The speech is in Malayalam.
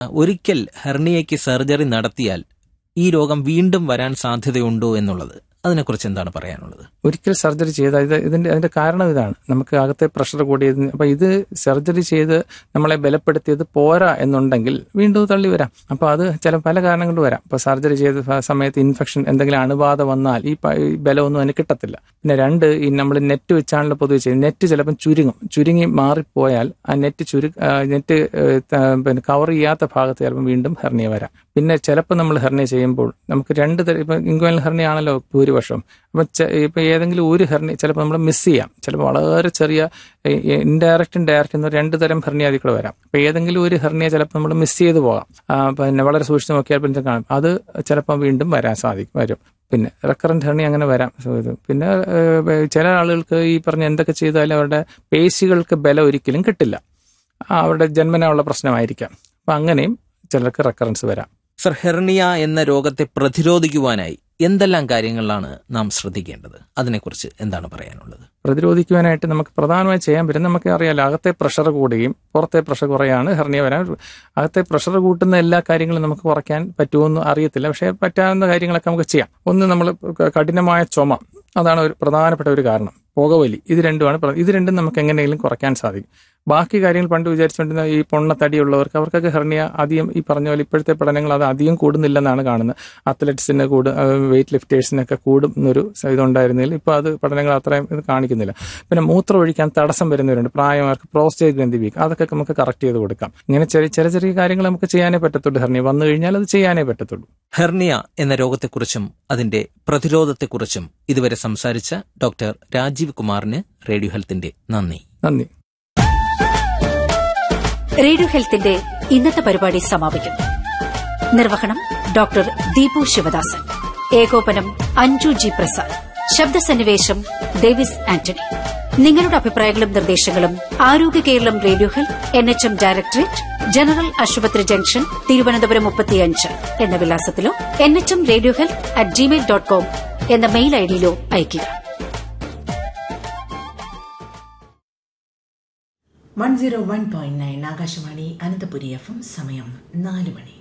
ഒരിക്കൽ ഹെർണിയയ്ക്ക് സർജറി നടത്തിയാൽ ഈ രോഗം വീണ്ടും വരാൻ സാധ്യതയുണ്ടോ എന്നുള്ളത് അതിനെക്കുറിച്ച് എന്താണ് പറയാനുള്ളത് ഒരിക്കൽ സർജറി ചെയ്ത ഇത് ഇതിന്റെ അതിന്റെ കാരണം ഇതാണ് നമുക്ക് അകത്തെ പ്രഷർ കൂടിയത് അപ്പൊ ഇത് സർജറി ചെയ്ത് നമ്മളെ ബലപ്പെടുത്തിയത് പോരാ എന്നുണ്ടെങ്കിൽ വീണ്ടും തള്ളി വരാം അപ്പൊ അത് ചില പല കാരണങ്ങൾ കൊണ്ട് വരാം ഇപ്പൊ സർജറി ചെയ്ത ഫ- സമയത്ത് ഇൻഫെക്ഷൻ എന്തെങ്കിലും അണുബാധ വന്നാൽ ഈ പ- ഈ ബലമൊന്നും അതിന് കിട്ടത്തില്ല പിന്നെ രണ്ട് ഈ നമ്മൾ നെറ്റ് വെച്ചാണല്ലോ പൊതുവെ ചെയ്യുന്നത് നെറ്റ് ചിലപ്പം ചുരുങ്ങും ചുരുങ്ങി മാറിപ്പോയാൽ ആ നെറ്റ് ചുരു ആ, നെറ്റ് ഏഹ്, ത- പിന്നെ കവർ ചെയ്യാത്ത ഭാഗത്ത് ചിലപ്പം വീണ്ടും ഹെർണിയ വരാം പിന്നെ ചിലപ്പോൾ നമ്മൾ ഹെർണിയ ചെയ്യുമ്പോൾ നമുക്ക് രണ്ട് തരം ഇപ്പം ഇൻക്വൽ ഹെർണിയ ആണല്ലോ ഭൂരിപക്ഷം അപ്പം ഇപ്പം ഏതെങ്കിലും ഒരു ഹെർണിയ ചിലപ്പോൾ നമ്മൾ മിസ് ചെയ്യാം ചിലപ്പോൾ വളരെ ചെറിയ ഇൻഡയറക്റ്റും ഡയറക്റ്റ് എന്ന് രണ്ട് തരം ഹെർണിയ അതിൽ കൂടെ വരാം അപ്പം ഏതെങ്കിലും ഒരു ഹെർണിയ ചിലപ്പോൾ നമ്മൾ മിസ് ചെയ്ത് പോകാം ആ, പിന്നെ വളരെ സൂക്ഷിച്ച് നോക്കിയാൽ പിന്നെ കാണാം അത് ചിലപ്പോൾ വീണ്ടും വരാൻ സാധിക്കും വരും പിന്നെ റെക്കറന്റ് ഹെർണി അങ്ങനെ വരാം So, ഇത് പിന്നെ ഏഹ്, ചില ആളുകൾക്ക് ഈ പറഞ്ഞ എന്തൊക്കെ ചെയ്താലും അവരുടെ പേശികൾക്ക് ബലം ഒരിക്കലും കിട്ടില്ല ആ, അവരുടെ ജന്മനായുള്ള പ്രശ്നമായിരിക്കാം അപ്പം അങ്ങനെയും ചിലർക്ക് റെക്കറൻസ് വരാം സർ ഹെർണിയ എന്ന രോഗത്തെ പ്രതിരോധിക്കുവാനായി എന്തെല്ലാം കാര്യങ്ങളിലാണ് നാം ശ്രദ്ധിക്കേണ്ടത് അതിനെക്കുറിച്ച് എന്താണ് പറയാനുള്ളത് പ്രതിരോധിക്കുവാനായിട്ട് നമുക്ക് പ്രധാനമായി ചെയ്യാൻ പറ്റും നമുക്ക് അറിയാലോ അകത്തെ പ്രഷർ കൂടുകയും പുറത്തെ പ്രഷർ കുറയാണ് ഹെർണിയ വരാൻ അകത്തെ പ്രഷർ കൂട്ടുന്ന എല്ലാ കാര്യങ്ങളും നമുക്ക് കുറയ്ക്കാൻ പറ്റുമെന്ന് അറിയത്തില്ല പക്ഷേ പറ്റാവുന്ന കാര്യങ്ങളൊക്കെ നമുക്ക് ചെയ്യാം ഒന്ന് നമ്മൾ കഠിനമായ ചുമ അതാണ് ഒരു പ്രധാനപ്പെട്ട ഒരു കാരണം പുകവലി ഇത് രണ്ടുമാണ് പ്ര- ഇത് രണ്ടും നമുക്ക് എങ്ങനെയെങ്കിലും കുറയ്ക്കാൻ സാധിക്കും ബാക്കി കാര്യങ്ങൾ പണ്ട് വിചാരിച്ചുകൊണ്ടിരുന്ന ഈ പൊണ്ണത്തടിയുള്ളവർക്ക് അവർക്കൊക്കെ ഹെർണിയ അധികം ഈ പറഞ്ഞ പോലെ ഇപ്പോഴത്തെ പഠനങ്ങൾ അത് അധികം കൂടുന്നില്ലെന്നാണ് കാണുന്നത് അത്ലറ്റ്സിന് കൂടും വെയിറ്റ് ലിഫ്റ്റേഴ്സിനൊക്കെ കൂടും എന്നൊരു ഇതുണ്ടായിരുന്നില്ല ഇപ്പോൾ അത് പഠനങ്ങൾ അത്രയും ഇത് കാണിക്കുന്നില്ല പിന്നെ മൂത്രം ഒഴിക്കാൻ തടസ്സം വരുന്നവരുണ്ട് പ്രായമാർക്ക് പ്രോസ്റ്റേറ്റ് ഗ്രന്ഥി വീക്ക് അതൊക്കെ നമുക്ക് കറക്റ്റ് ചെയ്ത് കൊടുക്കാം ഇങ്ങനെ ചെറിയ ചെറിയ ചെറിയ കാര്യങ്ങൾ നമുക്ക് ചെയ്യാനേ പറ്റത്തുള്ളൂ ഹെർണിയ വന്നു കഴിഞ്ഞാൽ അത് ചെയ്യാനേ പറ്റത്തുള്ളൂ ഹെർണിയ എന്ന രോഗത്തെക്കുറിച്ചും അതിന്റെ പ്രതിരോധത്തെക്കുറിച്ചും ഇതുവരെ സംസാരിച്ച ഡോക്ടർ രാജീവ് കുമാറിന് റേഡിയോ ഹെൽത്തിന്റെ നന്ദി നന്ദി റേഡിയോ ഹെൽത്തിന്റെ ഇന്നത്തെ പരിപാടി സമാപിക്കുന്നു നിർവഹണം ഡോക്ടർ ദീപു ശിവദാസൻ ഏകോപനം അഞ്ജു ജി പ്രസാദ് ശബ്ദസന്നിവേശം ഡേവിസ് ആന്റണി നിങ്ങളുടെ അഭിപ്രായങ്ങളും നിർദ്ദേശങ്ങളും Arogya Keralam radio health N H M directorate general ആശുപത്രി ജംഗ്ഷൻ തിരുവനന്തപുരം മുപ്പത്തിയഞ്ച് എന്ന വിലാസത്തിലോ N H M radio health at Gmail dot com എന്ന മെയിൽ ഐഡിയിലോ അയയ്ക്കുക one zero one point nine Akashvani Ananthapuri F M സമയം നാല് മണി